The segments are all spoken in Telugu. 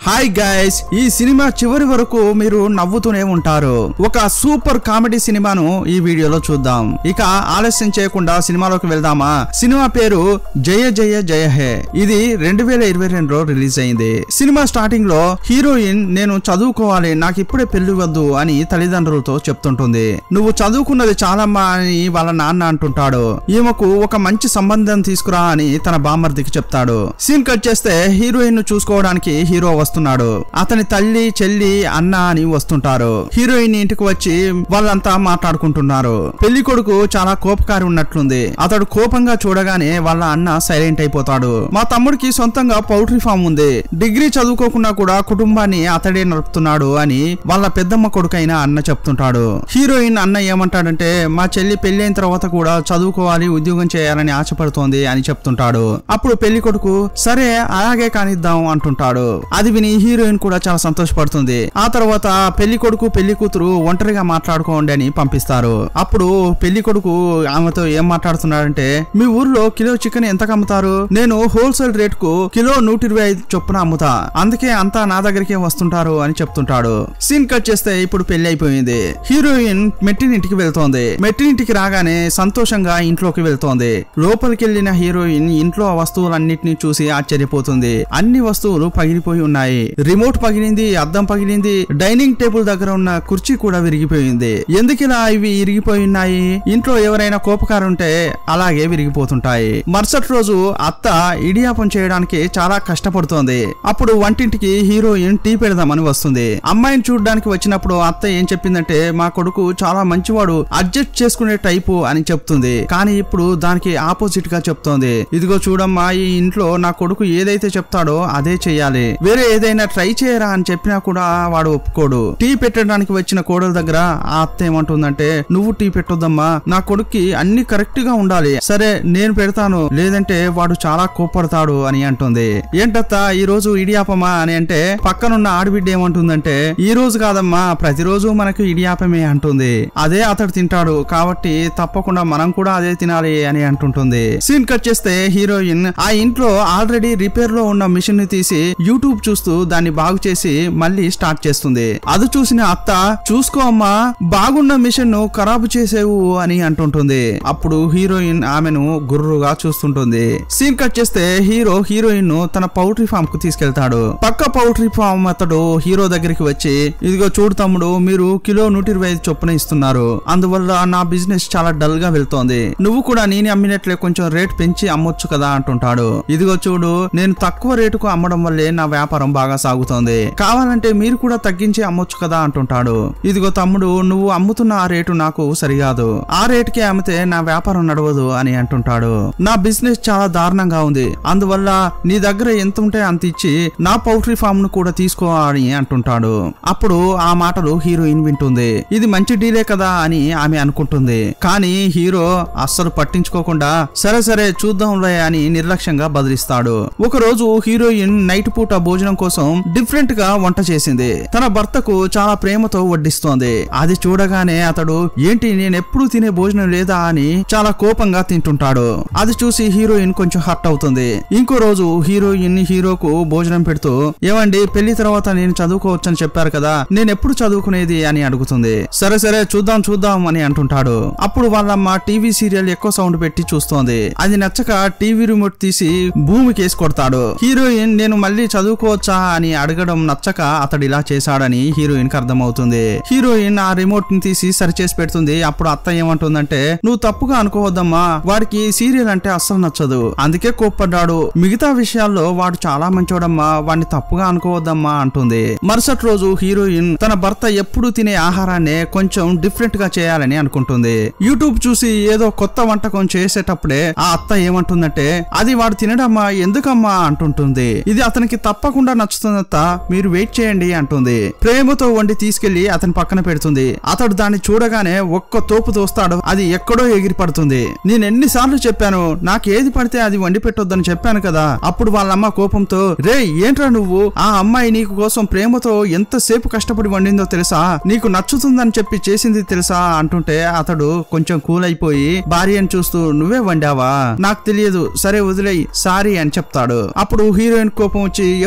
హాయ్ గైస్ ఈ సినిమా చివరి వరకు మీరు నవ్వుతూనే ఉంటారు ఒక సూపర్ కామెడీ సినిమాను ఈ వీడియోలో చూద్దాం ఇక ఆలస్యం చేయకుండా సినిమాలోకి వెళ్దామా సినిమా పేరు జయ జయ జయ హే ఇది రెండు వేల ఇరవై రెండులో రిలీజ్ అయింది సినిమా స్టార్టింగ్ లో హీరోయిన్ నేను చదువుకోవాలి నాకు ఇప్పుడే పెళ్లి వద్దు అని తల్లిదండ్రులతో చెప్తుంటుంది నువ్వు చదువుకున్నది చాలమ్మా అని వాళ్ళ నాన్న అంటుంటాడు ఈమెకు ఒక మంచి సంబంధం తీసుకురా అని తన బామ్మర్దికి చెప్తాడు సీన్ కట్ చేస్తే హీరోయిన్ ను చూసుకోవడానికి హీరో వస్తున్నాడు అతని తల్లి చెల్లి అన్న అని వస్తుంటారు హీరోయిన్ ఇంటికి వచ్చి వాళ్ళంతా మాట్లాడుకుంటున్నారు పెళ్లి కొడుకు చాలా కోపకారి ఉన్నట్లుంది అతడు కోపంగా చూడగానే వాళ్ళ అన్న సైలెంట్ అయిపోతాడు మా తమ్ముడికి సొంతంగా పౌల్ట్రీ ఫామ్ ఉంది డిగ్రీ చదువుకోకుండా కూడా కుటుంబాన్ని అతడే నడుపుతున్నాడు అని వాళ్ళ పెద్దమ్మ కొడుకైన అన్న చెప్తుంటాడు హీరోయిన్ అన్న ఏమంటాడంటే మా చెల్లి పెళ్లి అయిన తర్వాత కూడా చదువుకోవాలి ఉద్యోగం చేయాలని ఆశపడుతోంది అని చెప్తుంటాడు అప్పుడు పెళ్లి కొడుకు సరే అలాగే కానిద్దాం అంటుంటాడు అది విని హీరోయిన్ కూడా చాలా సంతోషపడుతుంది ఆ తర్వాత పెళ్లి కొడుకు పెళ్లి కూతురు ఒంటరిగా మాట్లాడుకోండి అని పంపిస్తారు అప్పుడు పెళ్లి కొడుకు ఆమెతో ఏం మాట్లాడుతున్నాడంటే మీ ఊర్లో కిలో చికెన్ ఎంతకు అమ్ముతారు నేను హోల్సేల్ రేట్ కు కిలో నూట ఇరవై ఐదు చొప్పున అమ్ముతా అందుకే అంతా నా దగ్గరికే వస్తుంటారు అని చెప్తుంటాడు సీన్ కట్ చేస్తే ఇప్పుడు పెళ్లి అయిపోయింది హీరోయిన్ మెట్టినింటికి వెళ్తోంది మెట్టినింటికి రాగానే సంతోషంగా ఇంట్లోకి వెళ్తోంది లోపలికి వెళ్ళిన హీరోయిన్ ఇంట్లో వస్తువులన్నిటిని చూసి ఆశ్చర్యపోతుంది అన్ని వస్తువులు పగిలిపోయి ఉన్నాయి రిమోట్ పగిలింది అద్దం పగిలింది డైనింగ్ టేబుల్ దగ్గర ఉన్న కుర్చీ కూడా విరిగిపోయింది ఎందుకిలా ఇవి ఇరిగిపోయి ఉన్నాయి ఇంట్లో ఎవరైనా కోపకారు ఉంటే అలాగే విరిగిపోతుంటాయి మరుసటి రోజు అత్త ఇడియాపం చేయడానికి చాలా కష్టపడుతోంది అప్పుడు వంటింటికి హీరోయిన్ టీ పెడదామని వస్తుంది అమ్మాయిని చూడడానికి వచ్చినప్పుడు అత్త ఏం చెప్పిందంటే మా కొడుకు చాలా మంచివాడు అడ్జస్ట్ చేసుకునే టైపు అని చెప్తుంది కానీ ఇప్పుడు దానికి ఆపోజిట్ గా చెప్తోంది ఇదిగో చూడమ్మా ఈ ఇంట్లో నా కొడుకు ఏదైతే చెప్తాడో అదే చెయ్యాలి వేరే ఏదైనా ట్రై చేయరా అని చెప్పినా కూడా వాడు ఒప్పుకోడు టీ పెట్టడానికి వచ్చిన కోడల దగ్గర ఆ అత్త ఏమంటుందంటే నువ్వు టీ పెట్టొద్దమ్మా నా కొడుక్కి అన్ని కరెక్ట్ గా ఉండాలి సరే నేను పెడతాను లేదంటే వాడు చాలా కోప్పడతాడు అని అంటుంది ఏంటత్త ఈ రోజు ఇడియాపమా అని అంటే పక్కనున్న ఆడబిడ్డ ఏమంటుందంటే ఈ రోజు కాదమ్మా ప్రతిరోజు మనకు ఇడియాపమే అంటుంది అదే అతడు తింటాడు కాబట్టి తప్పకుండా మనం కూడా అదే తినాలి అని అంటుంటుంది సీన్ కట్ చేస్తే హీరోయిన్ ఆ ఇంట్లో ఆల్రెడీ రిపేర్ లో ఉన్న మిషన్ ని తీసి యూట్యూబ్ చూస్తూ దాన్ని బాగు చేసి మళ్ళీ స్టార్ట్ చేస్తుంది అది చూసిన అత్త చూసుకో అమ్మా బాగున్న మిషన్ ను ఖరాబు చేసేవు అని అంటుంటుంది అప్పుడు హీరోయిన్ ఆమెను గుర్రుగా చూస్తుంటుంది సీన్ కట్ చేస్తే హీరో హీరోయిన్ ను తన పౌల్ట్రీ ఫామ్ కు తీసుకెళ్తాడు పక్క పౌల్ట్రీ ఫామ్ అతడు హీరో దగ్గరికి వచ్చి ఇదిగో చూడు తమ్ముడు మీరు కిలో నూట ఇరవై ఐదు చొప్పున ఇస్తున్నారు అందువల్ల నా బిజినెస్ చాలా డల్ గా వెళ్తోంది నువ్వు కూడా నేనే అమ్మినట్లే కొంచెం రేట్ పెంచి అమ్మొచ్చు కదా అంటుంటాడు ఇదిగో చూడు నేను తక్కువ రేటుకు అమ్మడం వల్లే నా వ్యాపారం బాగా సాగుతోంది కావాలంటే మీరు కూడా తగ్గించి అమ్మొచ్చు కదా అంటుంటాడు ఇదిగో తమ్ముడు నువ్వు అమ్ముతున్న ఆ రేటు నాకు సరికాదు ఆ రేటుకి అమ్మితే నా వ్యాపారం నడవదు అని అంటుంటాడు నా బిజినెస్ చాలా దారుణంగా ఉంది అందువల్ల నీ దగ్గర ఎంత ఉంటే అంత ఇచ్చి నా పౌల్ట్రీ ఫామ్ ను కూడా తీసుకో అని అంటుంటాడు అప్పుడు ఆ మాటలు హీరోయిన్ వింటుంది ఇది మంచి డీలే కదా అని ఆమె అనుకుంటుంది కానీ హీరో అస్సలు పట్టించుకోకుండా సరే సరే చూద్దాంలే అని నిర్లక్ష్యంగా బదిలిస్తాడు ఒక రోజు హీరోయిన్ నైట్ పూట భోజనం కోసం డిఫరెంట్ గా వంట చేసింది తన భర్తకు చాలా ప్రేమతో వడ్డిస్తోంది అది చూడగానే అతడు ఏంటి నేను ఎప్పుడు తినే భోజనం లేదా అని చాలా కోపంగా తింటుంటాడు అది చూసి హీరోయిన్ కొంచెం హర్ట్ అవుతుంది ఇంకో రోజు హీరోయిన్ హీరోకు భోజనం పెడుతూ ఏమండి పెళ్లి తర్వాత నేను చదువుకోవచ్చని చెప్పారు కదా నేను ఎప్పుడు చదువుకునేది అని అడుగుతుంది సరే సరే చూద్దాం చూద్దాం అని అంటుంటాడు అప్పుడు వాళ్ళమ్మ టీవీ సీరియల్ ఎక్కువ సౌండ్ పెట్టి చూస్తోంది అది నచ్చక టీవీ రిమోట్ తీసి భూమికి వేసి కొడతాడు హీరోయిన్ నేను మళ్ళీ చదువుకోవచ్చా అని అడగడం నచ్చక అతడు ఇలా చేశాడని హీరోయిన్ కి అర్థమవుతుంది హీరోయిన్ ఆ రిమోట్ ని తీసి సరిచేసి పెడుతుంది అప్పుడు అత్త ఏమంటుందంటే నువ్వు తప్పుగా అనుకోవద్దమ్మా వాడికి సీరియల్ అంటే అస్సలు నచ్చదు అందుకే కోప్పడ్డాడు మిగతా విషయాల్లో వాడు చాలా మంచోడమ్మా వాడిని తప్పుగా అనుకోవద్దమ్మా అంటుంది మరుసటి రోజు హీరోయిన్ తన భర్త ఎప్పుడు తినే ఆహారాన్ని కొంచెం డిఫరెంట్ గా చేయాలని అనుకుంటుంది యూట్యూబ్ చూసి ఏదో కొత్త వంటకం చేసేటప్పుడే ఆ అత్త ఏమంటుందంటే అది వాడు తినడమ్మా ఎందుకమ్మా అంటుంటుంది ఇది అతనికి తప్పకుండా నచ్చుతుందత్త మీరు వెయిట్ చేయండి అంటుంది ప్రేమతో వండి తీసుకెళ్లి అతని పక్కన పెడుతుంది అతడు దాన్ని చూడగానే ఒక్క తోపు తోస్తాడు అది ఎక్కడో ఎగిరి పడుతుంది నేను ఎన్నిసార్లు చెప్పాను నాకు ఏది పడితే అది వండి పెట్టొద్దని చెప్పాను కదా అప్పుడు వాళ్ళమ్మ కోపంతో రే ఏంట్రా నువ్వు ఆ అమ్మాయి నీకు కోసం ప్రేమతో ఎంతసేపు కష్టపడి వండిందో తెలుసా నీకు నచ్చుతుందని చెప్పి చేసింది తెలుసా అంటుంటే అతడు కొంచెం కూల్ అయిపోయి భార్యను చూస్తూ నువ్వే వండావా నాకు తెలియదు సరే వదిలేయి సారీ అని చెప్తాడు అప్పుడు హీరోయిన్ కోపం వచ్చి ఎవరు చేస్తే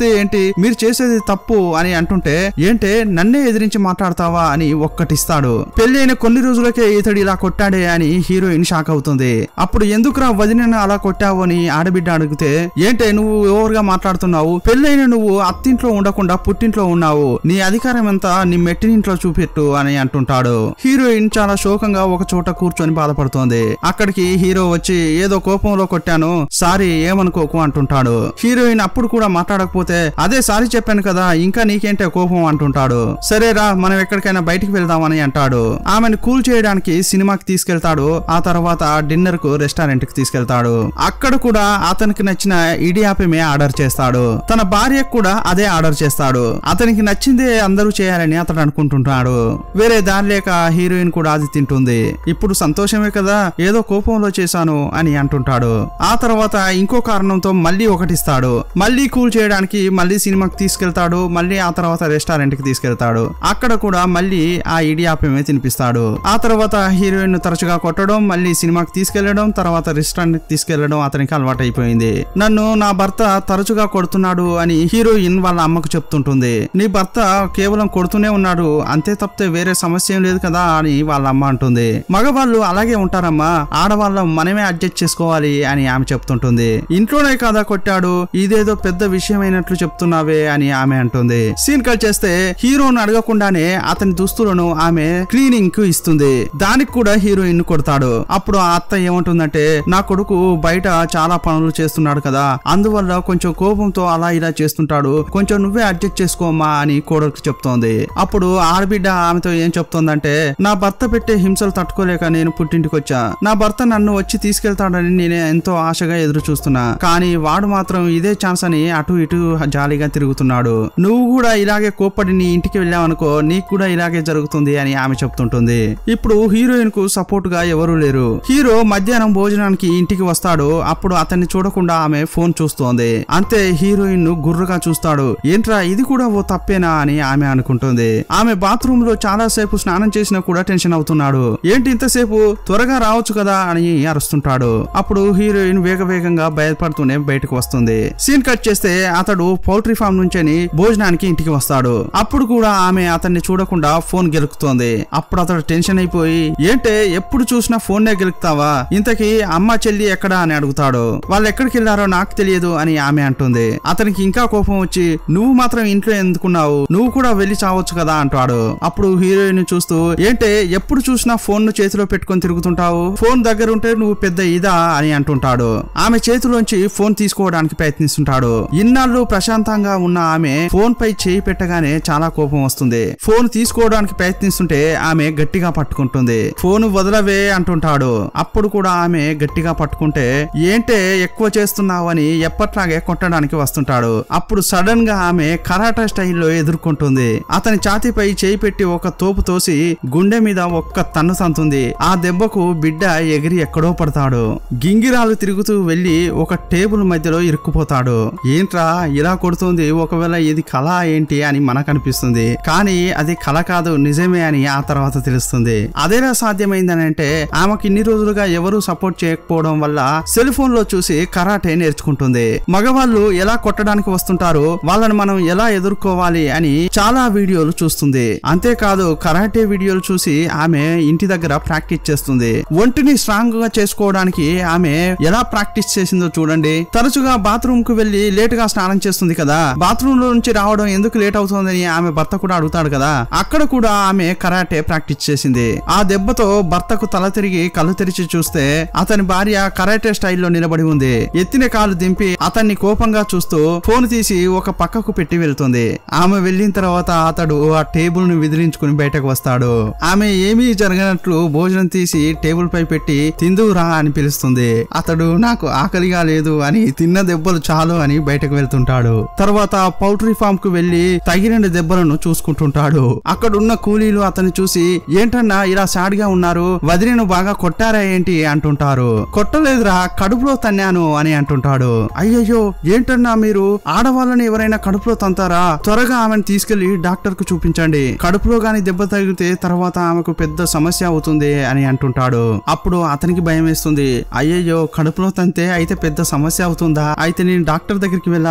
చేసేది ఏంటి మీరు చేసేది తప్పు అని అంటుంటే ఏంటే నన్నే ఎదిరించి మాట్లాడతావా అని ఒక్కటిస్తాడు పెళ్లి అయిన కొన్ని రోజులకే ఇతడు ఇలా కొట్టాడే అని హీరోయిన్ షాక్ అవుతుంది అప్పుడు ఎందుకురా వదినను అలా కొట్టావు అని ఆడబిడ్డ అడిగితే ఏంటే నువ్వు ఓవర్గా మాట్లాడుతున్నావు పెళ్ళైన నువ్వు అత్తింట్లో ఉండకుండా పుట్టింట్లో ఉన్నావు నీ అధికారం ఎంత నీ మెట్టినింట్లో చూపెట్టు అని అంటుంటాడు హీరోయిన్ చాలా శోకంగా ఒక చోట కూర్చొని బాధపడుతోంది అక్కడికి హీరో వచ్చి ఏదో కోపంలో కొట్టాను సారీ ఏమనుకోకు అంటుంటాడు హీరోయిన్ అప్పుడు కూడా మాట్లాడకపోతే అదే సారీ చెప్పాను కదా ఇంకా నీకేంటే కోపం అంటుంటాడు సరేరా మనం ఎక్కడికైనా బయటికి వెళ్దామని అంటాడు ఆమెను కూల్ చేయడానికి సినిమాకి తీసుకెళ్తాడు ఆ తర్వాత డిన్నర్ కు రెస్టారెంట్ కి తీసుకెళ్తాడు అక్కడ కూడా అతనికి నచ్చిన ఇడియాపమే ఆర్డర్ చేస్తాడు తన భార్యకు కూడా అదే ఆర్డర్ చేస్తాడు అతనికి నచ్చిందే అందరూ చేయాలని అతడు అనుకుంటుంటాడు వేరే దారి లేక హీరోయిన్ కూడా అది తింటుంది ఇప్పుడు సంతోషమే కదా ఏదో కోపంలో చేశాను అని అంటుంటాడు ఆ తర్వాత ఇంకో కారణంతో మళ్ళీ ఒకటిస్తాడు మళ్ళీ కూల్ చేయడానికి మళ్ళీ సినిమాకి తీసుకెళ్తాడు మళ్ళీ ఆ తర్వాత రెస్టారెంట్ కి తీసుకెళ్తాడు అక్కడ కూడా మళ్ళీ ఆ ఇడియాపమే తినిపిస్తాడు ఆ తర్వాత హీరోయిన్ ను తరచుగా కొట్టడం మళ్ళీ సినిమాకి తీసుకెళ్లడం తర్వాత రెస్టారెంట్ కి తీసుకెళ్లడం అతనికి అలవాటైపోయింది నన్ను నా భర్త తరచుగా కొడుతున్నాడు అని హీరోయిన్ వాళ్ళ అమ్మకు చెప్తుంటుంది నీ భర్త కేవలం కొడుతూనే ఉన్నాడు అంతే తప్పితే వేరే సమస్య ఏం లేదు కదా అని వాళ్ళ అమ్మ అంటుంది మగవాళ్ళు అలాగే ఉంటారమ్మా ఆడవాళ్ళం మనమే అడ్జస్ట్ చేసుకోవాలి అని ఆమె చెప్తుంటుంది ఇంట్లోనే కదా కొట్టాడు ఇదేదో పెద్ద విషయమైనట్లు చెప్తున్నావే అని ఆమె అంటుంది సీన్ కట్ చేస్తే హీరోను అడగకుండానే అతని దుస్తులను ఆమె క్లీనింగ్ కు ఇస్తుంది దానికి కూడా హీరోయిన్ కొడతాడు అప్పుడు ఆ అత్త ఏమంటుందంటే నా కొడుకు బయట చాలా పనులు చేస్తున్నాడు కదా అందువల్ల కొంచెం కోపంతో అలా ఇలా చేస్తుంటాడు కొంచెం నువ్వే అడ్జస్ట్ చేసుకోమ్మా అని కోడలికి చెప్తోంది అప్పుడు ఆడబిడ్డ ఆమెతో ఏం చెప్తోందంటే నా భర్త పెట్టే హింసలు తట్టుకోలేక నేను పుట్టింటికి వచ్చా నా భర్త నన్ను వచ్చి తీసుకెళ్తాడని నేను ఎంతో ఆశగా ఎదురు చూస్తున్నా కానీ వాడు మాత్రం ఇదే ఛాన్స్ అని అటు ఇటు జాలీగా తిరుగుతున్నాడు నువ్వు కూడా ఇలాగే కోప్పడి నీ ఇంటికి వెళ్ళావనుకో నీకు కూడా ఇలాగే జరుగుతుంది అని ఆమె చెప్తుంటుంది ఇప్పుడు హీరోయిన్ కు సపోర్ట్ గా ఎవరూ లేరు హీరో మధ్యాహ్నం భోజనానికి ఇంటికి వస్తాడు అప్పుడు అతన్ని చూడకుండా ఆమె ఫోన్ చూస్తోంది అంతే హీరోయిన్ ను గుర్రగా చూస్తాడు ఏంట్రా ఇది కూడా ఓ తప్పేనా అని ఆమె అనుకుంటుంది ఆమె బాత్రూమ్ లో చాలా సేపు స్నానం చేసినా కూడా టెన్షన్ అవుతున్నాడు ఏంటి ఇంతసేపు త్వరగా రావచ్చు కదా అని అరుస్తుంటాడు అప్పుడు హీరోయిన్ వేగ వేగంగా భయపడుతూనే బయటకు వస్తుంది సీన్ కట్ చేస్తే అతడు పౌల్ట్రీ ఫామ్ నుంచని భోజనానికి ఇంటికి వస్తాడు అప్పుడు కూడా ఆమె అతన్ని చూడకుండా ఫోన్ గెలుకుతోంది అప్పుడు అతడు టెన్షన్ అయిపోయి ఏంటే ఎప్పుడు చూసినా ఫోన్ నే గెలుకుతావా ఇంతకీ అమ్మ చెల్లి ఎక్కడా అని అడుగుతాడు వాళ్ళు ఎక్కడికి వెళ్లారో నాకు తెలియదు అని ఆమె అంటుంది అతనికి ఇంకా కోపం వచ్చి నువ్వు మాత్రం ఇంట్లో ఎందుకున్నావు నువ్వు కూడా వెళ్లి చావచ్చు కదా అంటాడు అప్పుడు హీరోయిన్ చూస్తూ ఏంటే ఎప్పుడు చూసినా ఫోన్ ను చేతిలో పెట్టుకొని తిరుగుతుంటావు ఫోన్ దగ్గర ఉంటే నువ్వు పెద్ద ఇదా అని అంటుంటాడు ఆమె చేతిలోంచి ఫోన్ తీసుకోవడానికి ప్రయత్నిస్తుంటాడు ఇన్నాళ్ళు ప్రశాంతంగా ఉన్న ఆమె ఫోన్ పై చేయి పెట్టగానే చాలా కోపం వస్తుంది ఫోన్ తీసుకోవడానికి ప్రయత్నిస్తుంటే ఆమె గట్టిగా పట్టుకుంటుంది ఫోన్ వదలవే అంటుంటాడు అప్పుడు కూడా ఆమె గట్టిగా పట్టుకుంటే ఏంటే ఎక్కువ చేస్తున్నావు అని ఎప్పట్లాగే కొట్టడానికి వస్తుంటాడు అప్పుడు సడన్ గా ఆమె కరాటా స్టైల్లో ఎదుర్కొంటుంది అతని ఛాతీపై చేయి పెట్టి ఒక తోపు తోసి గుండె మీద ఒక్క తన్ను తంతుంది ఆ దెబ్బకు బిడ్డ ఎగిరి ఎక్కడో పడతాడు గింగిరాలు తిరుగుతూ వెళ్లి ఒక టేబుల్ మధ్యలో ఇరుక్కుపోతాడు ఏంట్రా ఇలా కొడుతుంది ఒకవేళ ఇది కళ ఏంటి అని మనకు అనిపిస్తుంది కానీ అది కళ కాదు నిజమే అని ఆ తర్వాత తెలుస్తుంది అదేలా సాధ్యమైందని అంటే ఆమెకి ఇన్ని రోజులుగా ఎవరు సపోర్ట్ చేయకపోవడం వల్ల సెల్ ఫోన్ లో చూసి కరాటే నేర్చుకుంటుంది మగవాళ్ళు ఎలా కొట్టడానికి వస్తుంటారో వాళ్ళని మనం ఎలా ఎదుర్కోవాలి అని చాలా వీడియోలు చూస్తుంది అంతేకాదు కరాటే వీడియోలు చూసి ఆమె ఇంటి దగ్గర ప్రాక్టీస్ చేస్తుంది ఒంటిని స్ట్రాంగ్ గా చేసుకోవడానికి ఆమె ఎలా ప్రాక్టీస్ చేసిందో చూడండి తరచుగా బాత్రూమ్ కు వెళ్లి లేట్ గా స్నానం చేస్తుంది కదా బాత్రూమ్ లో నుంచి రావడం ఎందుకు లేట్ అవుతుందని ఆమె భర్త కూడా అడుగుతాడు కదా అక్కడ కూడా ఆమె కరాటే ప్రాక్టీస్ చేసింది ఆ దెబ్బతో భర్తకు తల తిరిగి కళ్ళు తెరిచి చూస్తే అతని భార్య కరాటే స్టైల్లో నిలబడి ఉంది ఎత్తిన కాలు దింపి అతన్ని కోపంగా చూస్తూ ఫోన్ తీసి ఒక పక్కకు పెట్టి వెళ్తుంది ఆమె వెళ్ళిన తర్వాత అతడు ఆ టేబుల్ ను విదిలించుకుని బయటకు వస్తాడు ఆమె ఏమీ జరగనట్లు భోజనం తీసి టేబుల్ పై పెట్టి తిందురా అని పిలుస్తుంది అతడు నాకు ఆకలిగా లేదు అని తిన్న దెబ్బలు చాలు అని బయటకు వెళ్తుంటాడు తర్వాత పౌల్ట్రీ ఫామ్ కు వెళ్లి తగిన దెబ్బలను చూసుకుంటుంటాడు అక్కడ ఉన్న కూలీలు అతన్ని చూసి ఏంటన్నా ఇలా సాడ్ గా ఉన్నారు వదిలిను బాగా కొట్టారా ఏంటి అంటుంటారు కొట్టలేదురా కడుపులో తన్నాను అని అంటుంటాడు అయ్యయ్యో ఏంటన్నా మీరు ఆడవాళ్ళని ఎవరైనా కడుపులో తంతారా త్వరగా ఆమెను తీసుకెళ్లి డాక్టర్ కు చూపించండి కడుపులో గాని దెబ్బ తగిలితే తర్వాత ఆమెకు పెద్ద సమస్య అవుతుంది అని అంటుంటాడు అప్పుడు అతనికి భయం వేస్తుంది అయ్యయ్యో కడుపులో తంతే అయితే పెద్ద సమస్య అవుతుందా అయితే నేను డాక్టర్ దగ్గరికి వెళ్ళాలా అని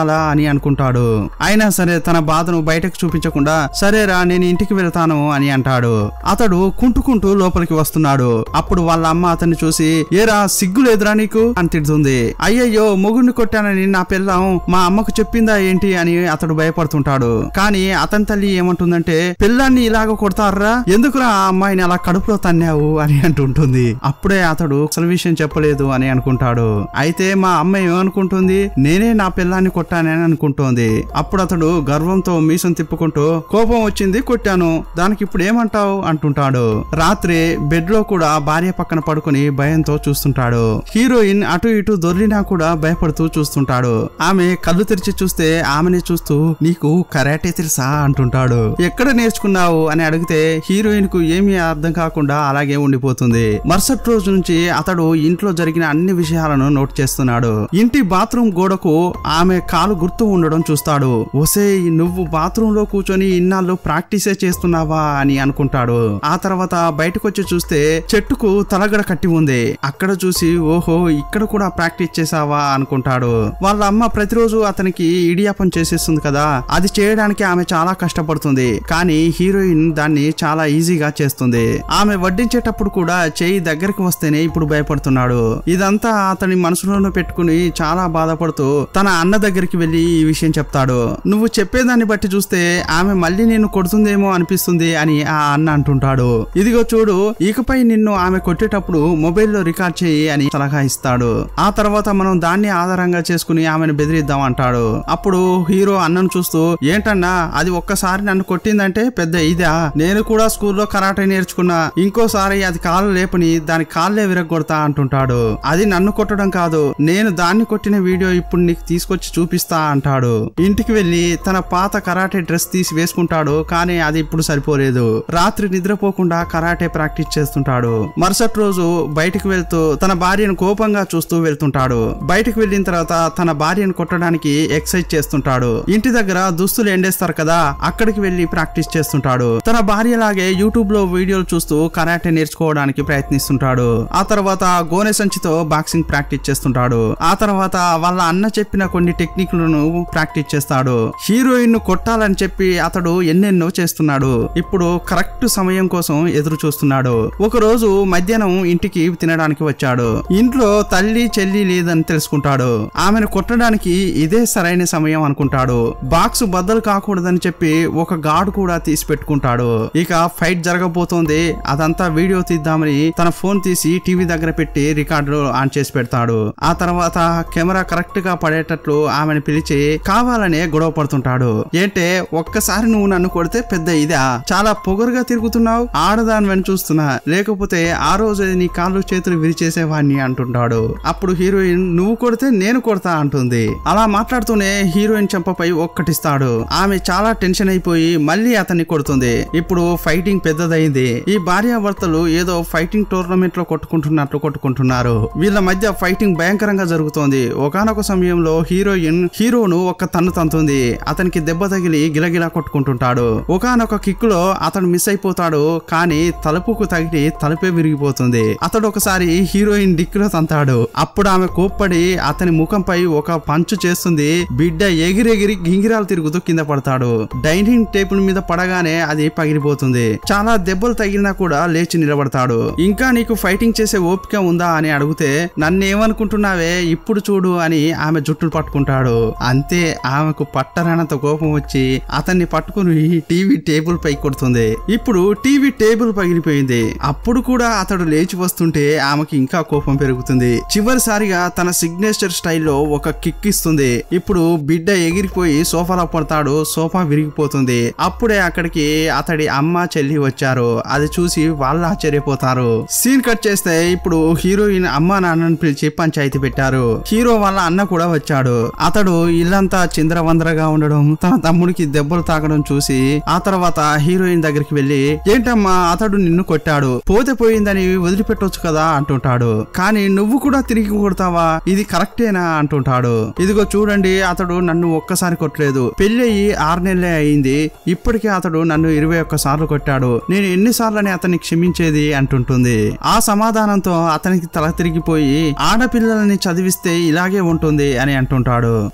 అని అనుకుంటాడు అయినా సరే తన బాధను బయటకు చూపించకుండా సరేరా నేను ఇంటికి వెళ్తాను అని అంటాడు అతడు కుంటుకుంటూ లోపలికి వస్తున్నాడు అప్పుడు వాళ్ళ అమ్మ అతన్ని చూసి ఏరా సిగ్గు లేదురా నీకు అని తిడుతుంది అయ్యయ్యో మొగుడిని కొట్టానని నా పిల్లం మా అమ్మకు చెప్పిందా ఏంటి అని అతడు భయపడుతుంటాడు కానీ అతని తల్లి ఏమంటుందంటే పిల్లాన్ని ఇలాగ కొడతారా ఎందుకురా ఆ అమ్మాయిని అలా కడుపులో తన్నావు అని అంటుంటుంది అప్పుడే అతడు అసలు విషయం చెప్పలేదు అని అనుకుంటాడు అయితే మా అమ్మ ఏమనుకుంటుంది నేనే నా పిల్లాన్ని కొట్టానని అనుకుంటోంది అప్పుడు అతడు గర్వంతో మీసం తిప్పుకుంటూ కోపం వచ్చింది కొట్టాను దానికి ఇప్పుడు ఏమంటావు అంటుంటాడు రాత్రి బెడ్ లో కూడా భార్య పక్కన పడుకుని భయంతో చూస్తుంటాడు హీరోయిన్ అటు ఇటు దొర్లినా కూడా భయపడుతూ చూస్తుంటాడు ఆమె కళ్ళు తెరిచి చూస్తే ఆమెనే చూస్తూ నీకు కరాటే తెలుసా అంటుంటాడు ఎక్కడ నేర్చుకున్నావు అని అడిగితే హీరోయిన్ కు ఏమీ అర్థం కాకుండా అలాగే ఉండిపోతుంది మరుసటి రోజు నుంచి అతడు ఇంట్లో జరిగిన అన్ని విషయాలను నోట్ చేస్తున్నాడు ఇంటి బాత్రూమ్ గోడకు ఆమె కాలు గుర్తు ఉండడం చూస్తాడు ఒసే నువ్వు బాత్రూమ్ లో కూర్చొని ఇన్నాళ్ళు ప్రాక్టీసే చేస్తున్నావా అని అనుకుంటాడు ఆ తర్వాత బయటకు వచ్చి చూస్తే చెట్టుకు తలగడ కట్టి ఉంది అక్కడ చూసి ఓహో ఇక్కడ కూడా ప్రాక్టీస్ చేసావా అనుకుంటాడు వాళ్ళ అమ్మ ప్రతిరోజు అతనికి ఇడియాపం చేసేస్తుంది కదా అది చేయడానికి ఆమె చాలా కష్టపడుతుంది కానీ హీరోయిన్ దాన్ని చాలా ఈజీగా చేస్తుంది ఆమె వడ్డించేటప్పుడు కూడా చేయి దగ్గరికి వస్తేనే ఇప్పుడు భయపడుతున్నాడు ఇదంతా అతని మనసులోనే పెట్టుకుని చాలా బాధపడుతూ తన అన్న దగ్గరికి వెళ్లి ఈ విషయం చెప్తాడు నువ్వు చెప్పేదాన్ని బట్టి చూస్తే ఆమె మళ్ళీ నిన్ను కొడుతుందేమో అనిపిస్తుంది అని ఆ అన్న అంటుంటాడు ఇదిగో చూడు ఇకపై నిన్ను ఆమె కొట్టేటప్పుడు మొబైల్లో రికార్డ్ చేయి అని సలహా ఇస్తాడు ఆ తర్వాత మనం దాన్ని ఆధారంగా చేసుకుని ఆమెను బెదిరిద్దాం అంటాడు అప్పుడు హీరో అన్నను చూస్తూ ఏంటన్నా అది ఒక్కసారి నన్ను కొట్టిందంటే పెద్ద ఇదా నేను కూడా స్కూల్లో కరాటే నేర్చుకున్నా ఇంకోసారి అది కాలు లేపని దాని కాళ్ళే విరగొడతా అంటుంటాడు అది నన్ను కొట్టడం కాదు నేను దాన్ని కొట్టిన వీడియో ఇప్పుడు నీకు తీసుకొచ్చి చూపిస్తా అంటాడు ఇంటికి వెళ్లి తన పాత కరాటే డ్రెస్ తీసి వేసుకుంటాడు కానీ అది ఇప్పుడు సరిపోలేదు రాత్రి నిద్రపోకుండా కరాటే ప్రాక్టీస్ చేస్తుంటాడు మరుసటి రోజు బయటికి వెళ్తూ తన భార్యను కోపంగా చూస్తూ వెళ్తుంటాడు బయటికి వెళ్ళిన తర్వాత తన భార్యను కొట్టడానికి ఎక్సైజ్ చేస్తుంటాడు ఇంటి దగ్గర దుస్తులు ఎండేస్తారు కదా అక్కడికి వెళ్లి ప్రాక్టీస్ చేస్తుంటాడు తన భార్య లాగే యూట్యూబ్ లో వీడియోలు చూస్తూ కరాటే నేర్చుకోవడానికి ప్రయత్నిస్తుంటాడు ఆ తర్వాత గోనె సంచితో బాక్సింగ్ ప్రాక్టీస్ చేస్తుంటాడు ఆ తర్వాత వాళ్ళ అన్న చెప్పిన కొన్ని టెక్నిక్లను ప్రాక్టీస్ చేస్తాడు హీరోయిన్ ను కొట్టాలని చెప్పి అతడు ఎన్నెన్నో చేస్తున్నాడు ఇప్పుడు కరెక్ట్ సమయం కోసం ఎదురు చూస్తున్నాడు ఒక రోజు మధ్యాహ్నం ఇంటికి తినడానికి వచ్చాడు ఇంట్లో తల్లి చెల్లి లేదని తెలుసుకుంటాడు ఆమెను కొట్టడానికి ఇదే సరైన సమయం అనుకుంటాడు బాక్స్ బద్దలు కాకూడదని చెప్పి ఒక గాడు కూడా తీసి పెట్టుకుంటాడు ఇక ఫైట్ జరగబోతోంది అదంతా వీడియో తీద్దామని తన ఫోన్ తీసి టీవీ దగ్గర పెట్టి రికార్డు ఆన్ చేసి పెడతాడు ఆ తర్వాత కెమెరా కరెక్ట్ గా పడేటట్లు ఆమెను పిలిచి కావాలనే గొడవ పడుతుంటాడు ఏంటే ఒక్కసారి నువ్వు నన్ను కొడితే పెద్ద ఇదా చాలా పొగరుగా తిరుగుతున్నావు ఆడదానివని చూస్తున్నా లేకపోతే ఆ రోజు నీ కాళ్ళు చేతులు విరిచేసేవాడిని అంటుంటాడు అప్పుడు హీరోయిన్ నువ్వు కొడితే నేను కొడతా అంటుంది అలా మాట్లాడుతూనే హీరోయిన్ చెంపపై ఒక్కటిస్తాడు ఆమె చాలా టెన్షన్ అయిపోయి మళ్ళీ అతన్ని కొడుతుంది ఇప్పుడు ఫైటింగ్ పెద్దదైంది ఈ భార్యాభర్తలు ఏదో ఫైటింగ్ టోర్నమెంట్ లో కొట్టుకుంటున్నట్లు కొట్టుకుంటున్నారు వీళ్ళ మధ్య ఫైటింగ్ భయంకరంగా జరుగుతోంది ఒకనొక సమయంలో హీరోయిన్ హీరోను ఒక్క తన్ను తంతుంది అతనికి దెబ్బ తగిలి గిలగిలా కొట్టుకుంటుంటాడు ఒకనొక కిక్ లో అతడు మిస్ అయిపోతాడు కానీ తలుపుకు తగిలి తలుపే విరిగిపోతుంది అతడు ఒకసారి హీరోయిన్ డిక్కులో తంతాడు అప్పుడు ఆమె కోప్పడి అతని ముఖంపై ఒక పంచు చేస్తుంది బిడ్డ ఎగిరెగిరి గింగిరాలు తిరుగుతూ కింద పడతాడు డైనింగ్ టేబుల్ మీద పడగానే అది పగిలిపోతుంది చాలా దెబ్బలు తగిలినా కూడా లేచి నిలబడతాడు ఇంకా నీకు ఫైటింగ్ చేసే ఓపిక ఉందా అని అడిగితే నన్నేమనుకుంటున్నావే ఇప్పుడు చూడు అని ఆమె జుట్టులు పట్టుకుంటాడు అంతే ఆమెకు పట్టరానంత కోపం వచ్చి అతన్ని పట్టుకుని టీవీ టేబుల్ పై కొడుతుంది ఇప్పుడు టీవీ టేబుల్ పగిలిపోయింది అప్పుడు కూడా అతడు లేచి వస్తుంటే ఆమెకి ఇంకా కోపం పెరుగుతుంది చివరిసారిగా తన సిగ్నేచర్ స్టైల్లో ఒక కిక్ ఇస్తుంది ఇప్పుడు బిడ్డ ఎగిరిపోయి సోఫాలో పడతాడు సోఫా విరిగిపోతుంది అప్పుడే అక్కడికి అతడి అమ్మ చెల్లి వచ్చారు అది చూసి వాళ్ళు ఆశ్చర్యపోతారు సీన్ కట్ చేస్తే ఇప్పుడు హీరోయిన్ అమ్మ నాన్నని పిలిచి పంచాయతీ పెట్టారు హీరో వాళ్ళ అన్న కూడా వచ్చాడు అతడు ఇల్లంతా చిందరవందరగా ఉండడం తన తమ్ముడికి దెబ్బలు తాకడం చూసి ఆ తర్వాత హీరోయిన్ దగ్గరికి వెళ్లి ఏంటమ్మా అతడు నిన్ను కొట్టాడు పోతే పోయిందని వదిలిపెట్టొచ్చు కదా అంటుంటాడు కానీ నువ్వు కూడా తిరిగి కొడతావా ఇది కరెక్టేనా అంటుంటాడు ఇదిగో చూడండి అతడు నన్ను ఒక్కసారి కొట్టలేదు పెళ్లి అయ్యి ఆరు నెలలే అయింది ఇప్పటికే అతడు నన్ను ఇరవై ఒక్క సార్లు కొట్టాడు నేను ఎన్నిసార్లని అతన్ని క్షమించేది అంటుంటుంది ఆ సమాధానంతో అతనికి తల తిరిగిపోయి ఆడపిల్లలని చదివిస్తే ఇలాగే ఉంటుంది అని అంటుంటాడు తమ్ముణ్ణి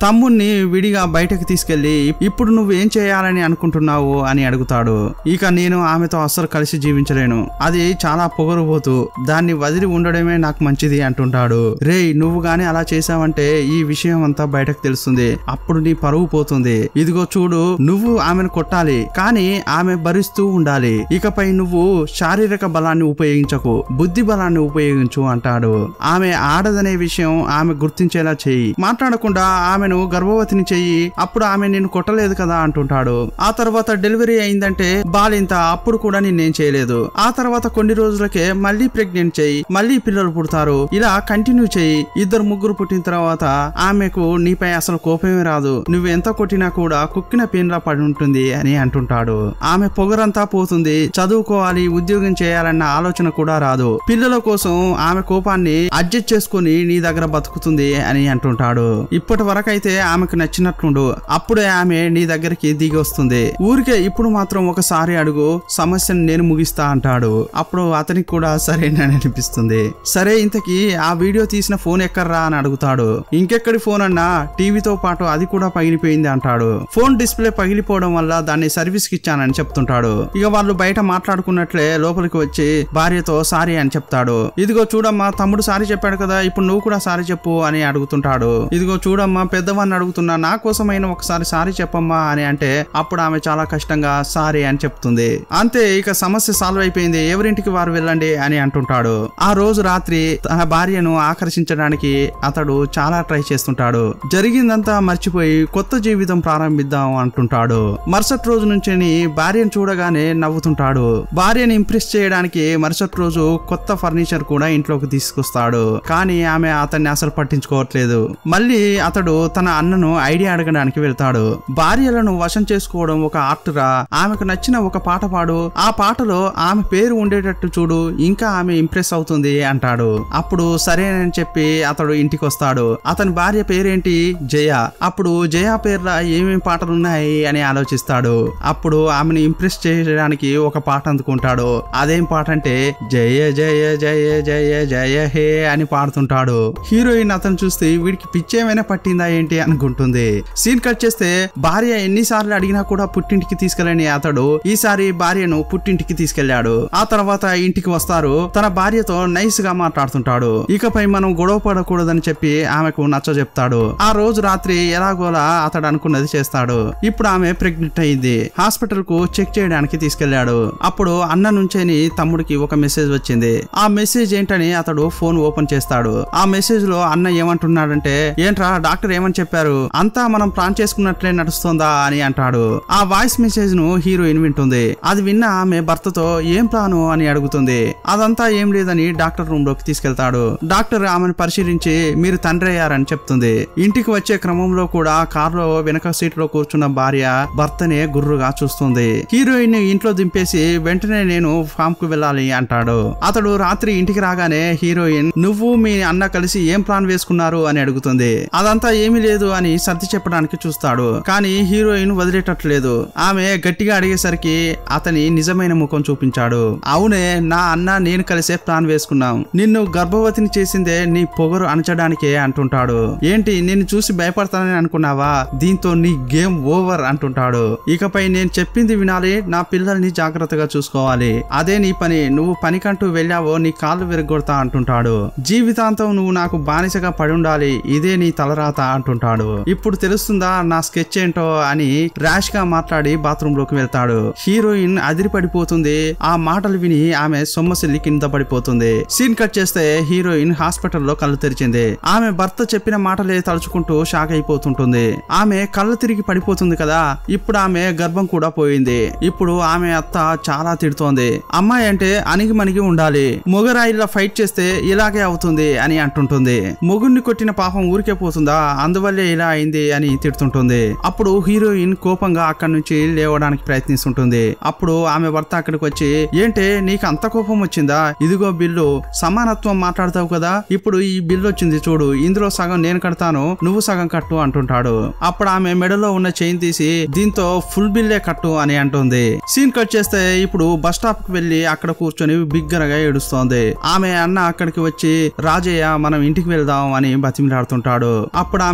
ముగ్గురిని విడిగా బయటకు తీసుకెళ్లి ఇప్పుడు నువ్వు ఏం చేయాలని అనుకుంటున్నావు అని అడుగుతాడు ఇక నేను ఆమెతో అస్సలు కలిసి జీవించలేను అది చాలా పొగరుబోతు దాన్ని వదిలి ఉండడమే నాకు మంచిది అంటుంటాడు రేయ్ నువ్వు గాని అలా చేసావంటే ఈ విషయం అంతా బయటకు తెలుస్తుంది అప్పుడు నీ పరువు పోతుంది ఇదిగో చూడు నువ్వు ఆమెను కొట్టాలి కానీ ఆమె భరిస్తూ ఉండాలి ఇకపై నువ్వు శారీరక బలాన్ని ఉపయోగించకు బుద్ధి బలాన్ని ఉపయోగించు అంటాడు ఆమె ఆడదనే విషయం ఆమె గుర్తించేలా చెయ్యి మాట్లాడకుండా ఆమెను గర్భవతిని చెయ్యి అప్పుడు ఆమె నిన్ను కొట్టలేదు కదా అంటుంటాడు ఆ తర్వాత డెలివరీ అయిందంటే బాలింత అప్పుడు కూడా నిన్నేం చేయలేదు ఆ తర్వాత కొన్ని రోజులకే మళ్ళీ ప్రెగ్నెంట్ చెయ్యి మళ్ళీ పిల్లలు పుడతారు ఇలా కంటిన్యూ చెయ్యి ఇద్దరు ముగ్గురు పుట్టిన తర్వాత ఆమెకు నీపై అసలు కోపమే రాదు నువ్వు ఎంత కొట్టినా కూడా కుక్కిన పేన్లా పడి ఉంటుంది అని అంటుంటాడు ఆమె పొగరంతా పోతుంది చదువుకోవాలి ఉద్యోగం చేయాలన్న ఆలోచన కూడా రాదు పిల్లల కోసం ఆమె కోపాన్ని అడ్జస్ట్ చేసుకుని నీ దగ్గర బతుకుతుంది అని అంటుంటాడు ఇప్పటి వరకైతే ఆమెకు నచ్చినట్లుండు అప్పుడే ఆమె నీ దగ్గరికి దిగి వస్తుంది ఊరికే ఇప్పుడు మాత్రం ఒకసారి అడుగు సమస్యను నేను ముగిస్తా అంటాడు అప్పుడు అతనికి కూడా సరేనని అనిపిస్తుంది సరే ఇంతకీ ఆ వీడియో తీసిన ఫోన్ ఎక్కర్రా అని అడుగుతాడు ఇంకెక్కడి ఫోన్ అన్నా టీవీతో పాటు అది కూడా పగిలిపోయింది అంటాడు ఫోన్ డిస్ప్లే పగిలిపోవడం వల్ల దాన్ని సర్వీస్ కి ఇచ్చానని చెప్తుంటాడు ఇక వాళ్ళు బయట మాట్లాడుకున్నట్లే లోపలికి వచ్చి భార్యతో సారీ అని చెప్తాడు ఇదిగో చూడమ్మా తమ్ముడు సారీ చెప్పాడు కదా ఇప్పుడు నువ్వు కూడా సారీ చెప్పు అని అడుగుతుంటాడు ఇదిగో చూడమ్మా పెద్దవాడిని అడుగుతున్నా నా కోసమైనా ఒకసారి సారీ చెప్పమ్మా అని అంటే అప్పుడు ఆమె చాలా కష్టంగా సారీ అని చెప్తుంది అంతే ఇక సమస్య సాల్వ్ అయిపోయింది ఎవరింటికి వారు వెళ్ళండి అని అంటుంటాడు ఆ రోజు రాత్రి తన భార్యను ఆకర్షించడానికి అతడు చాలా ట్రై చేస్తుంటాడు జరిగిందంతా మర్చిపోయి కొత్త జీవితం ప్రారంభిద్దాం అంటుంటాడు మరుసటి రోజు నుంచి భార్యను చూడగానే నవ్వుతుంటాడు భార్యని ఇంప్రెస్ చేయడానికి మరుసటి రోజు కొత్త ఫర్నిచర్ కూడా ఇంట్లోకి తీసుకొస్తాడు కానీ ఆమె అతన్ని అసలు పట్టించుకోవట్లేదు మళ్ళీ అతడు తన అన్నను ఐడియా అడగడానికి వెళ్తాడు భార్యలను వశం చేసుకోవడం ఒక ఆర్టురా ఆమెకు నచ్చిన ఒక పాట పాడు ఆ పాటలో ఆమె పేరు ఉండేటట్టు చూడు ఇంకా ఆమె ఇంప్రెస్ అవుతుంది అంటాడు అప్పుడు సరేనని చెప్పి అతడు ఇంటికి వస్తాడు అతని భార్య పేరేంటి జయ అప్పుడు జయ పేర్ల ఏమేం పాటలు ఉన్నాయి అని ఆలోచిస్తాడు అప్పుడు ఆమెను ఇంప్రెస్ చేయడానికి ఒక పాట అందుకుంటాడు అదేం పాట అంటే జయ జయ జయ జయ జయ హే అని పాడుతుంటాడు హీరోయిన్ అతను చూస్తే వీడికి పిచ్చేమైనా పట్టిందా ఏంటి అనుకుంటుంది సీన్ కట్ చేస్తే భార్య ఎన్నిసార్లు అడిగినా కూడా పుట్టింటికి తీసుకెళ్ళని అతడు ఈసారి భార్యను పుట్టింటికి తీసుకెళ్లాడు ఆ తర్వాత ఇంటికి వస్తారు తన భార్యతో నైస్ గా మాట్లాడుతుంటాడు ఇకపై మనం గొడవ పడకూడదని చెప్పి ఆమెకు నచ్చ చెప్తాడు ఆ రోజు రాత్రి ఎలాగోలా అతడు అనుకున్నది చేస్తాడు ఇప్పుడు ఆమె ప్రెగ్నెంట్ అయింది హాస్పిటల్ కు చెక్ చేయడానికి తీసుకెళ్లాడు అప్పుడు అన్న నుంచేని తమ్ముడికి ఒక మెసేజ్ వచ్చింది ఆ మెసేజ్ ఏంటని అతడు ఫోన్ ఓపెన్ చేస్తాడు ఆ మెసేజ్ లో అన్న ఏమంటున్నాడంటే ఏంట్రా డాక్టర్ ఏమని చెప్పారు అంతా మనం ప్లాన్ చేసుకున్నట్లే నడుస్తుందా అని అంటాడు ఆ వాయిస్ మెసేజ్ ను హీరోయిన్ వింటుంది అది విన్న ఆమె భర్తతో ఏం ప్లాను అని అడుగుతుంది అదంతా ఏం లేదని డాక్టర్ రూమ్ లోకి తీసుకెళ్తాడు డాక్టర్ ఆమెను పరిశీలించి మీరు తండ్రి అయ్యారని చెప్తుంది ఇంటికి వచ్చే క్రమంలో కూడా కారులో వెనక సీట్ లో కూర్చున్న భార్య భర్తనే గుర్రుగా చూస్తుంది హీరోయిన్ ఇంట్లో దింపేసి వెంటనే నేను ఫామ్ కు వెళ్ళాలి అంటాడు అతడు రాత్రి ఇంటికి రాగానే హీరోయిన్ నువ్వు మీ అన్న కలిసి ఏం ప్లాన్ వేసుకున్నారు అని అడుగుతుంది అదంతా ఏమీ లేదు అని సర్ది చెప్పడానికి చూస్తాడు కానీ హీరోయిన్ వదిలేటట్లేదు ఆమె గట్టిగా అడిగేసరికి అతని నిజమైన ముఖం చూపించాడు అవునే నా అన్న నేను కలిసే ప్లాన్ వేసుకున్నాం నిన్ను గర్భవతిని చేసిందే నీ పొగరు అణచడానికే అంటుంటాడు ఏంటి నిన్ను చూసి భయపడతానని అనుకున్నావా దీంతో నీ గేమ్ ఓవర్ అంటుంటాడు ఇకపై నేను చెప్పింది వినాలి నా పిల్లల్ని జాగ్రత్తగా చూసుకోవాలి అదే నీ పని నువ్వు పనికంటూ వెళ్ళావో నీ కాళ్ళు విరగొడతా అంటుంటాడు జీవితాంతం నువ్వు నాకు బానిసగా పడి ఉండాలి ఇదే నీ తలరాత అంటుంటాడు ఇప్పుడు తెలుస్తుందా నా స్కెచ్ ఏంటో అని ర్యాష్ గా మాట్లాడి బాత్రూమ్ లోకి వెళ్తాడు హీరోయిన్ అదిరి పడిపోతుంది ఆ మాటలు విని ఆమె సొమ్మసిల్లి కింద పడిపోతుంది సీన్ కట్ చేస్తే హీరోయిన్ హాస్పిటల్లో కళ్ళు తెరిచింది ఆమె భర్త చెప్పిన మాటలే తలుచుకుంటూ షాక్ అయిపోతుంటుంది ఆమె కళ్ళు తిరిగి పడిపోతుంది కదా ఇప్పుడు ఆమె గర్భం కూడా పోయింది ఇప్పుడు ఆమె అత్త చాలా తిడుతోంది అమ్మాయి అంటే అణిగి మణిగి ఉండాలి మొగరాయిలా ఫైట్ చేస్తే ఇలాగే అవుతుంది అని అంటుంటుంది మొగుణ్ణి కొట్టిన పాపం ఊరికే పోతుందా అందువల్లే ఇలా అయింది అని తిడుతుంటుంది అప్పుడు హీరోయిన్ కోపంగా అక్కడి నుంచి లేవడానికి ప్రయత్నిస్తుంటుంది అప్పుడు ఆమె భర్త అక్కడికి వచ్చి ఏంటే నీకు అంత కోపం వచ్చిందా ఇదిగో బిల్లు సమానత్వం మాట్లాడతావు కదా ఇప్పుడు ఈ బిల్లు వచ్చింది చూడు ఇందులో సగం నేను కడతాను నువ్వు సగం కట్టు అంటుంటాడు అప్పుడు ఆమె మెడలో ఉన్న చైన్ తీసి దీంతో ఫుల్ బిల్లే కట్టు అని అంటుంది సీన్ కట్ చేస్తే ఇప్పుడు బస్ స్టాప్ కి వెళ్లి అక్కడ కూర్చొని బిగ్గరగా ఏడుస్తోంది ఆమె అన్న అక్కడికి వచ్చి రాజయ్య మనం ఇంటికి వెళ్దాం అని బతిమిలాడుతుంటాడు అప్పుడు ఆమె నేను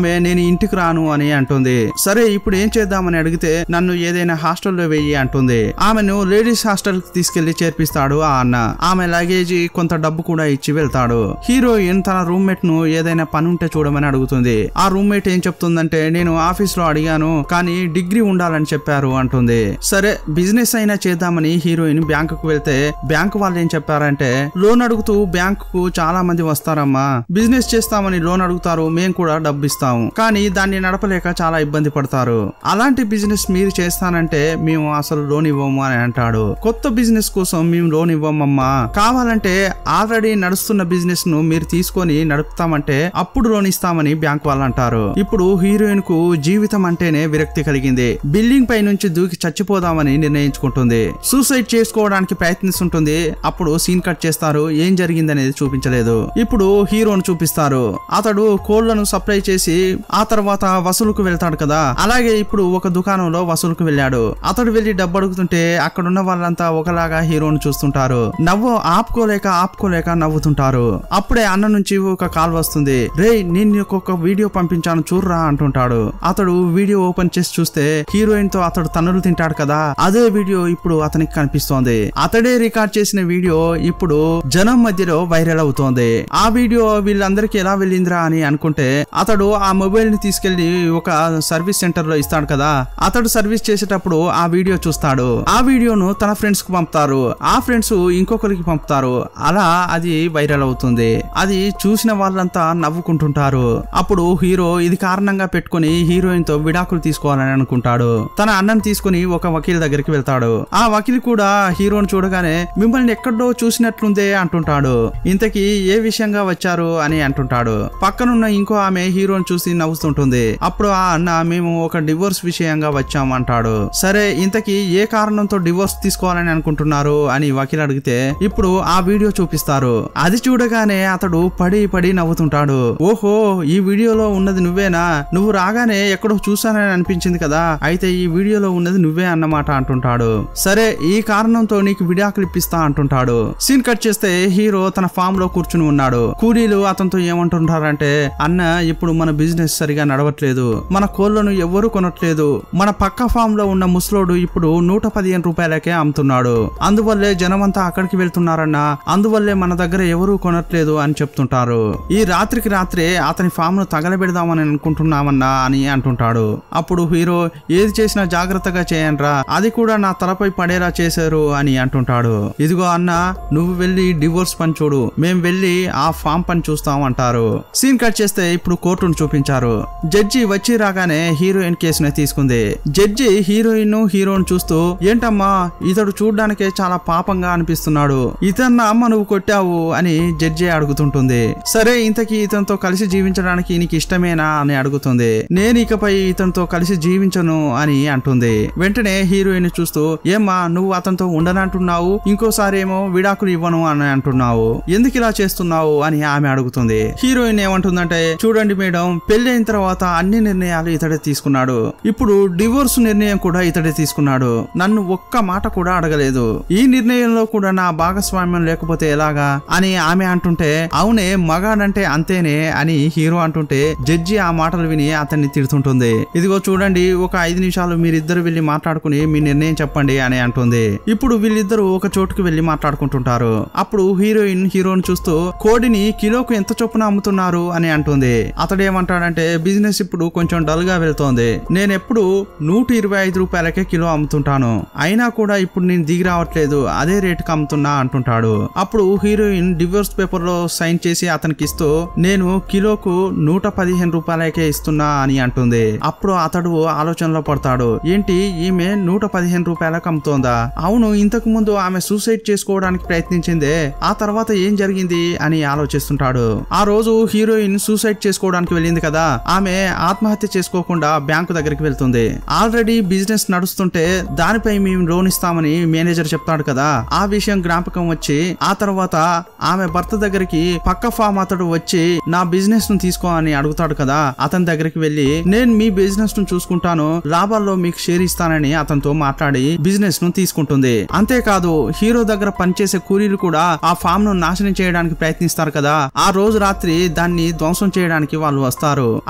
ఇంటికి రాను అని అంటుంది సరే ఇప్పుడు ఏం చేద్దామని అడిగితే నన్ను ఏదైనా హాస్టల్లో వెయ్యి అంటుంది ఆమెను లేడీస్ హాస్టల్ కి తీసుకెళ్లి చేర్పిస్తాడు ఆ అన్న ఆమె లగేజీ కొంత డబ్బు కూడా ఇచ్చి వెళ్తాడు హీరోయిన్ తన రూమ్మేట్ ను ఏదైనా పని ఉంటే చూడమని అడుగుతుంది ఆ రూమ్మేట్ ఏం చెప్తుందంటే నేను ఆఫీస్ లో అడిగాను కానీ డిగ్రీ ఉండాలని చెప్పారు అంటుంది సరే బిజినెస్ అయినా చేద్దామని హీరోయిన్ బ్యాంకుకు వెళ్తే బ్యాంకు వాళ్ళు ఏం చెప్పారంటే లోన్ అడుగుతూ బ్యాంకుకు చాలా మంది వస్తారమ్మా బిజినెస్ చేస్తామని లోన్ అడుగుతారు మేము కూడా డబ్బు ఇస్తాము కానీ దాన్ని నడపలేక చాలా ఇబ్బంది పడతారు అలాంటి బిజినెస్ మీరు చేస్తానంటే మేము అసలు లోన్ ఇవ్వము అని అంటాడు కొత్త బిజినెస్ కోసం మేము లోన్ ఇవ్వమమ్మా కావాలంటే ఆల్రెడీ నడుస్తున్న బిజినెస్ ను మీరు తీసుకొని నడుపుతామంటే అప్పుడు లోన్ ఇస్తామని బ్యాంక్ వాళ్ళు అంటారు ఇప్పుడు హీరోయిన్ కు జీవితం అంటేనే విరక్తి కలిగింది బిల్డింగ్ పై నుంచి దూకి చచ్చిపోదామని నిర్ణయించుకుంటుంది సూసైడ్ చేసుకోవడానికి ప్రయత్నిస్తుంటుంది అప్పుడు సీన్ కట్ చేస్తారు ఏం జరిగిందనేది చూపించలేదు ఇప్పుడు హీరోను చూపిస్తారు అతడు కోళ్లను సప్లై చేసి ఆ తర్వాత వసూలుకు వెళ్తాడు కదా అలాగే ఇప్పుడు ఒక దుకాణంలో వసూలుకు వెళ్ళాడు అతడు వెళ్లి డబ్బు అడుగుతుంటే అక్కడున్న వాళ్ళంతా ఒకలాగా హీరోను చూస్తుంటారు నవ్వు ఆపుకోలేక ఆపుకోలేక నవ్వుతుంటారు అప్పుడే అన్న నుంచి ఒక కాల్ వస్తుంది రే నేను నీకు ఒక వీడియో పంపించాను చూర్రా అంటుంటాడు అతడు వీడియో ఓపెన్ చేసి చూస్తే హీరోయిన్ తో అతడు తన్నులు తింటాడు కదా అదే వీడియో ఇప్పుడు అతనికి కనిపిస్తోంది అతడే రికార్డ్ చేసిన వీడియో ఇప్పుడు జనం మధ్యలో వైరల్ అవుతోంది ఆ వీడియో వీళ్ళందరికీ ఎలా వెళ్ళిందిరా అని అనుకుంటే అతడు ఆ మొబైల్ ని తీసుకెళ్లి ఒక సర్వీస్ సెంటర్ లో ఇస్తాడు కదా అతడు సర్వీస్ చేసేటప్పుడు ఆ వీడియో చూస్తాడు ఆ వీడియోను తన ఫ్రెండ్స్ కు పంపుతారు ఆ ఫ్రెండ్స్ ఇంకొకరికి పంపుతారు అలా అది వైరల్ అవుతుంది అది చూసిన వాళ్ళంతా నవ్వుకుంటుంటారు అప్పుడు హీరో ఇది కారణంగా పెట్టుకుని హీరోయిన్ తో విడాకులు తీసుకోవాలని అనుకుంటాడు తన అన్నను తీసుకుని ఒక వకీల్ దగ్గరికి వెళ్తాడు ఆ వకీల్ కూడా హీరోని చూడగానే మిమ్మల్ని ఎక్కడో చూసినట్లుందే అంటుంటాడు ఇంతకీ ఏ విషయంగా వచ్చారు అని అంటుంటాడు పక్కనున్న ఇంకో ఆమె హీరోని చూసి నవ్వుతుంటుంది అప్పుడు ఆ అన్న మేము ఒక డివోర్స్ విషయంగా వచ్చాం అంటాడు సరే ఇంతకీ ఏ కారణంతో డివోర్స్ తీసుకోవాలని అనుకుంటున్నారు అని వకీల్ అడిగితే ఇప్పుడు ఆ వీడియో చూపిస్తారు అది చూడగానే అతడు పడి పడి నవ్వుతుంటాడు ఓహో ఈ వీడియోలో ఉన్నది నువ్వేనా నువ్వు రాగానే ఎక్కడో చూసానని అనిపించింది కదా అయితే ఈ వీడియోలో ఉన్నది నువ్వే అన్నమాట అంటుంటాడు సరే ఈ కారణంతో నీకు విడాకులు ఇప్పిస్తా అంటుంటాడు సీన్ కట్ చేస్తే హీరో తన ఫామ్ లో కూర్చుని ఉన్నాడు కూలీలు అతనితో ఏమంటుంటారంటే అన్న ఇప్పుడు మన బిజినెస్ సరిగా నడవట్లేదు మన కోళ్లను ఎవ్వరూ కొనట్లేదు మన పక్క ఫామ్ లో ఉన్న ముసలోడు ఇప్పుడు నూట పదిహేను రూపాయలకే అమ్ముతున్నాడు అందువల్లే జనమంతా అక్కడికి వెళ్తున్నారన్న అందువల్లే మన దగ్గర ఎవరూ కొనట్లేదు అని చెప్తుంటారు ఈ రాత్రికి రాత్రే అతని ఫామ్ ను తగలబెడదామని అనుకుంటున్నామన్నా అని అంటుంటాడు అప్పుడు హీరో ఏది చేసినా జాగ్రత్తగా చేయండ్రా అది కూడా నా తలపై పడేలా చేశారు అని అంటుంటాడు ఇదిగో అన్న నువ్వు వెళ్ళి డివోర్స్ పని చూడు మేం వెళ్ళి ఆ ఫామ్ పని చూస్తాం అంటారు సీన్ కట్ చేస్తే ఇప్పుడు కోర్టును చూపించారు జడ్జి వచ్చి రాగానే హీరోయిన్ కేసునే తీసుకుంది జడ్జి హీరోయిన్ హీరోని చూస్తూ ఏంటమ్మా ఇతడు చూడ్డానికే చాలా పాపంగా అనిపిస్తున్నాడు ఇతన్న అమ్మ నువ్వు కొట్టావు అని జడ్జి అడుగుతుంటుంది సరే ఇంతకీ ఇతనితో కలిసి జీవించడానికి నీకు ఇష్టమేనా అని అడుగుతుంది నేను ఇకపై ఇతనితో కలిసి జీవించను అని అంటుంది వెంటనే హీరోయిన్ చూస్తూ ఏమ్మా నువ్వు అతనితో ఉండనంటున్నావు ఇంకోసారి ఏమో విడాకులు ఇవ్వను అని అంటున్నావు ఎందుకు ఇలా చేస్తున్నావు అని ఆమె అడుగుతుంది హీరోయిన్ ఏమంటుందంటే చూడండి మేడం పెళ్లి అయిన తర్వాత అన్ని నిర్ణయాలు ఇతడే తీసుకున్నాడు ఇప్పుడు డివోర్స్ నిర్ణయం కూడా ఇతడే తీసుకున్నాడు నన్ను ఒక్క మాట కూడా అడగలేదు ఈ నిర్ణయంలో కూడా నా భాగస్వామ్యం లేకపోతే ఎలాగా అని ఆమె అంటుంటే అవునే మగాడంటే అంతేనే అని హీరో అంటుంటే జడ్జి ఆ మాటలు విని అతన్ని తిడుతుంటుంది ఇదిగో చూడండి ఒక ఐదు నిమిషాలు మీరిద్దరు వెళ్లి మాట్లాడుకుని మీ నిర్ణయం చెప్పండి అని అంటుంది ఇప్పుడు వీళ్ళిద్దరూ ఒక చోటుకు వెళ్లి మాట్లాడుకుంటుంటారు అప్పుడు హీరోయిన్ హీరోని చూస్తూ కోడిని కిలోకు ఎంత చొప్పున అమ్ముతున్నారు అని అంటుంది అతడు ఏమంటాడంటే బిజినెస్ ఇప్పుడు కొంచెం డల్ గా వెళ్తోంది నేను ఎప్పుడు నూట ఇరవై ఐదు రూపాయలకే కిలో అమ్ముతుంటాను అయినా కూడా ఇప్పుడు నేను దిగి రావట్లేదు అదే రేటుకి అమ్ముతున్నా అంటుంటాడు అప్పుడు హీరోయిన్ డివోర్స్ పేపర్ లో సైన్ చేసి అతనికి ఇస్తూ నేను కిలోకు నూట పదిహేను రూపాయలకే ఇస్తున్నా అని అంటుంది అప్పుడు అతడు ఆలోచనలో పడతాడు ఏంటి ఈమె నూట పదిహేను రూపాయలకు అమ్ముతోందా అవును ఇంతకు ముందు ఆమె సూసైడ్ చేసుకోవడానికి ప్రయత్నించిందే ఆ తర్వాత ఏం జరిగింది అని ఆలోచిస్తుంటాడు ఆ రోజు హీరోయిన్ సూసైడ్ చేసుకోవడానికి వెళ్ళింది కదా ఆమె ఆత్మహత్య చేసుకోకుండా బ్యాంకు దగ్గరికి వెళ్తుంది ఆల్రెడీ బిజినెస్ నడుస్తుంటే దానిపై మేము లోన్ ఇస్తామని మేనేజర్ చెప్తాడు కదా ఆ విషయం జ్ఞాపకం వచ్చి ఆ తర్వాత ఆమె భర్త దగ్గరికి పక్క ఫామ్ అతడు వచ్చి నా బిజినెస్ ను తీసుకో అని అడుగుతాడు కదా అతని దగ్గరికి వెళ్లి నేను మీ బిజినెస్ ను చూసుకుంటాను లాభాల్లో మీకు షేర్ ఇస్తానని అతనితో మాట్లాడి బిజినెస్ ను తీసుకుంటుంది అంతేకాదు హీరో దగ్గర పనిచేసే కూలీలు కూడా ఆ ఫామ్ ను నాశనం చేయడానికి ప్రయత్నిస్తారు కదా ఆ రోజు రాత్రి దాన్ని ధ్వంసం చేయడానికి వాళ్ళు వస్తారు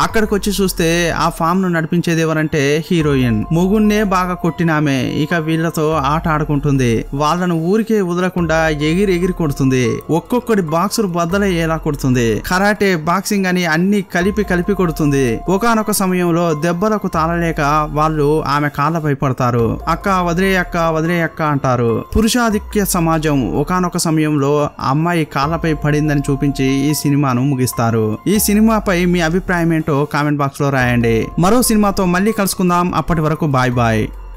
అక్కడికి వచ్చి చూస్తే ఆ ఫామ్ ను నడిపించేది ఎవరంటే హీరోయిన్ మొగున్నే బాగా కొట్టినామే ఇక వీళ్ళతో ఆట ఆడుకుంటుంది వాళ్ళను ఊరికే వదలకుండా ఎగిరి ఎగిరి కొడుతుంది ఒక్కొక్కటి బాక్సులు బద్దలయ్యేలా కొడుతుంది కరాటే బాక్సింగ్ అని అన్ని కలిపి కలిపి కొడుతుంది ఒకానొక సమయంలో దెబ్బలకు తాళలేక వాళ్ళు ఆమె కాళ్ళపై పడతారు అక్క వదిలే అక్క వదిలే అక్క అంటారు పురుషాధిక్య సమాజం ఒకానొక సమయంలో అమ్మాయి కాళ్ళపై పడిందని చూపించి ఈ సినిమాను ముగిస్తారు ఈ సినిమాపై మీ అభిప్రాయం ఏంటో కామెంట్ బాక్స్ లో రాయండి మరో సినిమాతో మళ్ళీ కలుసుకుందాం అప్పటి వరకు బాయ్ బాయ్